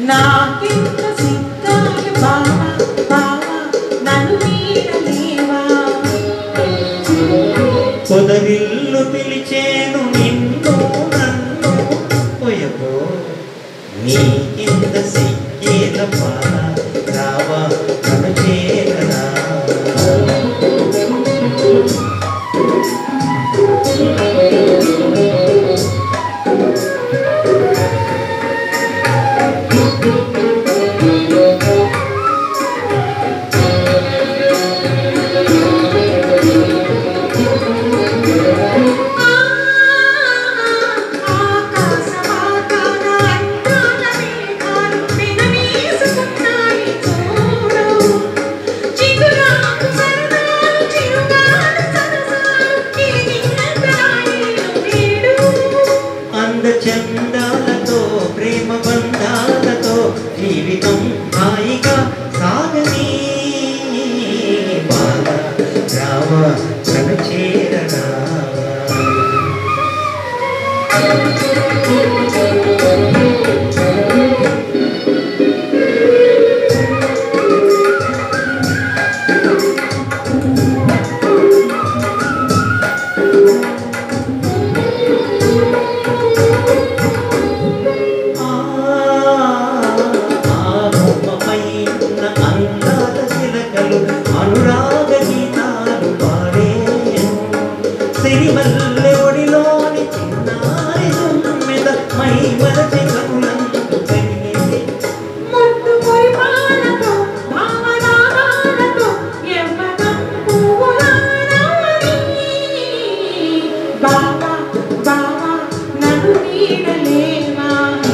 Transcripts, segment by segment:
నాకెంత సిగ్గాయ బావా బావా నన్ను వీడలేవా పొదరిల్లు పిలిచేను నిన్ను నన్ను పోయబో నీ కింద సిక్కేల పాల రావా నన్ను చేరరా ఆకాశమాకాన అందాల మేఘాలు వినవీసుకున్నాయి చూడు. చిగురాకు సరదాలు చిరుగాలి సరసాలు గిలిగింతలాయిలు వీడు. అందచందాలతో ప్రేమ బంధాలతో జీవితం హాయిగా సాగని బాల రావా నన్ను చేరరా ఆపమైన అందాల చిలకలు అనురాగ గీతాలు పాడేను సిరిమల్లె ఒడిలోని చిన్నారి తుమ్మెద మై వరచి కనులందు కనిగింది ముద్దు మురిపాలతో, భావనాదాలతో, యవ్వనం పువ్వులారాని. బావా, బావా, నన్ను వీడలేవా?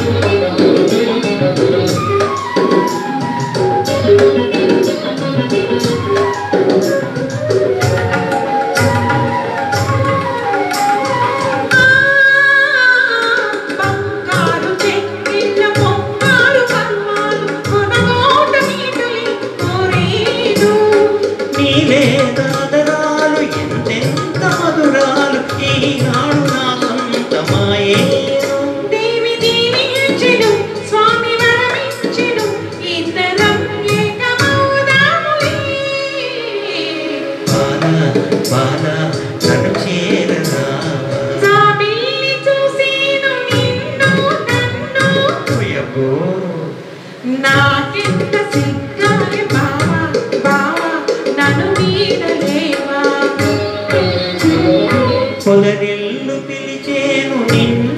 బంగారు చెక్కిళ్ళ పొంగారు కర్మాలు కొనగోట నీటులి కోరేను. నీలే దాదరాలు ఎంతెంత మధురాలు ఈనాడు నాకంత మాయేను దేవి దీవించెను, స్వామి వరమిచ్చెను, ఇద్దరం ఏకమవుదాములే. బాల బాల నన్ను చేరరా జాబిల్లి చూసేను నిన్ను నన్ను పోయబో నాకెంత సిగ్గాయ బావా బావా నన్ను వీడలేవా పొదరిల్లు పిలిచేను నిన్ను